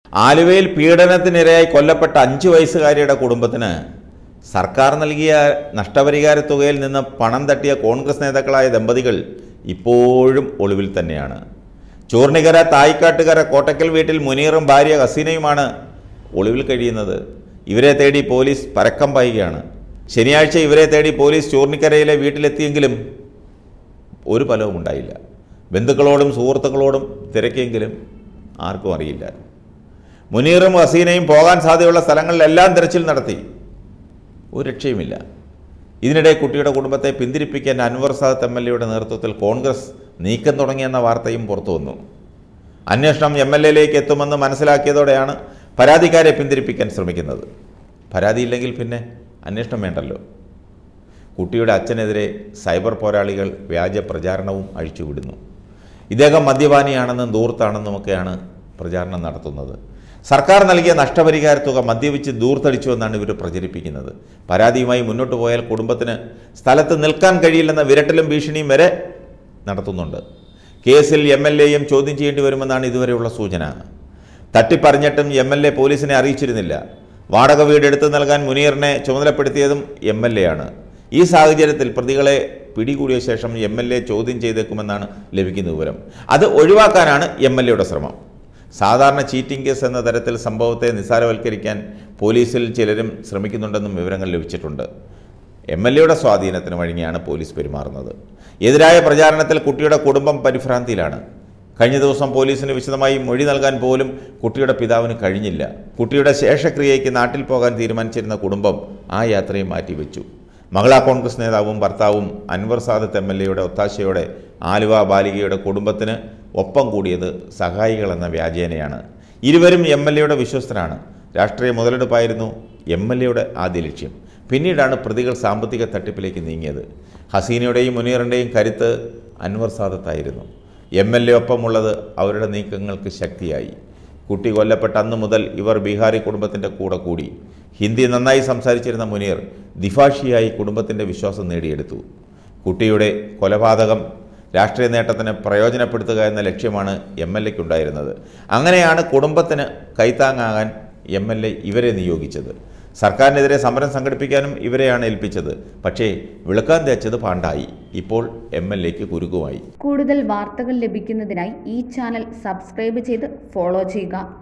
ആലുവയിൽ പീഡനത്തിനിരയായി കൊല്ലപ്പെട്ട അഞ്ചു വയസ്സുകാരിയുടെ കുടുംബത്തിന് സർക്കാർ നൽകിയ നഷ്ടപരിഹാര തുകയിൽ നിന്ന് പണം തട്ടിയ കോൺഗ്രസ് നേതാക്കളായ ദമ്പതികൾ ഇപ്പോഴും ഒളിവിൽ തന്നെയാണ് ചൂർണികര തായ്ക്കാട്ടുകര കോട്ടക്കൽ വീട്ടിൽ മുനീറും ഭാര്യ ഹസീനയുമാണ് ഒളിവിൽ കഴിയുന്നത് ഇവരെ തേടി പോലീസ് പരക്കം പായുകയാണ് ശനിയാഴ്ച ഇവരെ തേടി പോലീസ് ചൂർണിക്കരയിലെ വീട്ടിലെത്തിയെങ്കിലും ഒരു ഫലവും ഉണ്ടായില്ല ബന്ധുക്കളോടും സുഹൃത്തുക്കളോടും തിരക്കിയെങ്കിലും ആർക്കും അറിയില്ല മുനീറും ഹസീനയും പോകാൻ സാധ്യതയുള്ള സ്ഥലങ്ങളിലെല്ലാം തിരച്ചിൽ നടത്തി ഒരു രക്ഷയുമില്ല ഇതിനിടെ കുട്ടിയുടെ കുടുംബത്തെ പിന്തിരിപ്പിക്കാൻ അൻവർ സാദത്ത് എം എൽ എയുടെ നേതൃത്വത്തിൽ കോൺഗ്രസ് നീക്കം തുടങ്ങിയെന്ന വാർത്തയും പുറത്തു വന്നു അന്വേഷണം എം എൽ എയിലേക്ക് എത്തുമെന്ന് മനസ്സിലാക്കിയതോടെയാണ് പരാതിക്കാരെ പിന്തിരിപ്പിക്കാൻ ശ്രമിക്കുന്നത് പരാതിയില്ലെങ്കിൽ പിന്നെ അന്വേഷണം വേണ്ടല്ലോ കുട്ടിയുടെ അച്ഛനെതിരെ സൈബർ പോരാളികൾ വ്യാജ പ്രചാരണവും അഴിച്ചുവിടുന്നു ഇദ്ദേഹം മദ്യപാനിയാണെന്നും ദൂർത്താണെന്നുമൊക്കെയാണ് പ്രചാരണം നടത്തുന്നത് സർക്കാർ നൽകിയ നഷ്ടപരിഹാര തുക മദ്യപിച്ച് ദൂർത്തടിച്ചുവെന്നാണ് ഇവർ പ്രചരിപ്പിക്കുന്നത് പരാതിയുമായി മുന്നോട്ട് പോയാൽ കുടുംബത്തിന് സ്ഥലത്ത് നിൽക്കാൻ കഴിയില്ലെന്ന വിരട്ടലും ഭീഷണിയും വരെ നടത്തുന്നുണ്ട് കേസിൽ എം എൽ എയും ചോദ്യം ചെയ്യേണ്ടി വരുമെന്നാണ് ഇതുവരെയുള്ള സൂചന തട്ടിപ്പറഞ്ഞിട്ടും എം എൽ എ പോലീസിനെ അറിയിച്ചിരുന്നില്ല വാടക വീട് എടുത്തു നൽകാൻ മുനീറിനെ ചുമതലപ്പെടുത്തിയതും എം എൽ എ ആണ് ഈ സാഹചര്യത്തിൽ പ്രതികളെ പിടികൂടിയ ശേഷം എം എൽ എ ചോദ്യം ചെയ്തേക്കുമെന്നാണ് ലഭിക്കുന്ന വിവരം അത് ഒഴിവാക്കാനാണ് എം എൽ എയുടെ ശ്രമം സാധാരണ ചീറ്റിംഗ് കേസ് എന്ന തരത്തിൽ സംഭവത്തെ നിസ്സാരവൽക്കരിക്കാൻ പോലീസിൽ ചിലരും ശ്രമിക്കുന്നുണ്ടെന്നും വിവരങ്ങൾ ലഭിച്ചിട്ടുണ്ട് എം എൽ എയുടെ സ്വാധീനത്തിന് വഴങ്ങിയാണ് പോലീസ് പെരുമാറുന്നത് എതിരായ പ്രചാരണത്തിൽ കുട്ടിയുടെ കുടുംബം പരിഭ്രാന്തിയിലാണ് കഴിഞ്ഞ ദിവസം പോലീസിന് വിശദമായി മൊഴി നൽകാൻ പോലും കുട്ടിയുടെ പിതാവിന് കഴിഞ്ഞില്ല കുട്ടിയുടെ ശേഷക്രിയയ്ക്ക് നാട്ടിൽ പോകാൻ തീരുമാനിച്ചിരുന്ന കുടുംബം ആ യാത്രയും മാറ്റിവെച്ചു മഹിളാ കോൺഗ്രസ് നേതാവും ഭർത്താവും അൻവർ സാദത്ത് എം എൽ എയുടെ ഒത്താശയോടെ ആലുവ ബാലികയുടെ കുടുംബത്തിന് ഒപ്പം കൂടിയത് സഹായികളെന്ന വ്യാജേനയാണ് ഇരുവരും എം എൽ എയുടെ വിശ്വസ്തരാണ് രാഷ്ട്രീയ മുതലെടുപ്പായിരുന്നു എം എൽ എയുടെ ആദ്യ ലക്ഷ്യം പിന്നീടാണ് പ്രതികൾ സാമ്പത്തിക തട്ടിപ്പിലേക്ക് നീങ്ങിയത് ഹസീനയുടെയും മുനീറിൻ്റെയും കരുത്ത് അൻവർ സാദത്തായിരുന്നു എം എൽ എ ഒപ്പമുള്ളത് അവരുടെ നീക്കങ്ങൾക്ക് ശക്തിയായി കുട്ടി കൊല്ലപ്പെട്ട അന്ന് മുതൽ ഇവർ ബീഹാറി കുടുംബത്തിൻ്റെ കൂടെ കൂടി ഹിന്ദി നന്നായി സംസാരിച്ചിരുന്ന മുനീർ ദിഫാഷിയായി കുടുംബത്തിൻ്റെ വിശ്വാസം നേടിയെടുത്തു കുട്ടിയുടെ കൊലപാതകം രാഷ്ട്രീയ നേട്ടത്തിന് പ്രയോജനപ്പെടുത്തുക എന്ന ലക്ഷ്യമാണ് എം എൽ എക്കുണ്ടായിരുന്നത് അങ്ങനെയാണ് കുടുംബത്തിന് കൈത്താങ്ങാകാൻ എം എൽ എ ഇവരെ നിയോഗിച്ചത് സർക്കാരിനെതിരെ സമരം സംഘടിപ്പിക്കാനും ഇവരെയാണ് ഏൽപ്പിച്ചത് പക്ഷേ വിളക്കാൻ തേച്ചത് പാണ്ടായി ഇപ്പോൾ എം എൽ എക്ക് കുരുക്കുമായി കൂടുതൽ വാർത്തകൾ ലഭിക്കുന്നതിനായി ഈ ചാനൽ സബ്സ്ക്രൈബ് ചെയ്ത് ഫോളോ ചെയ്യുക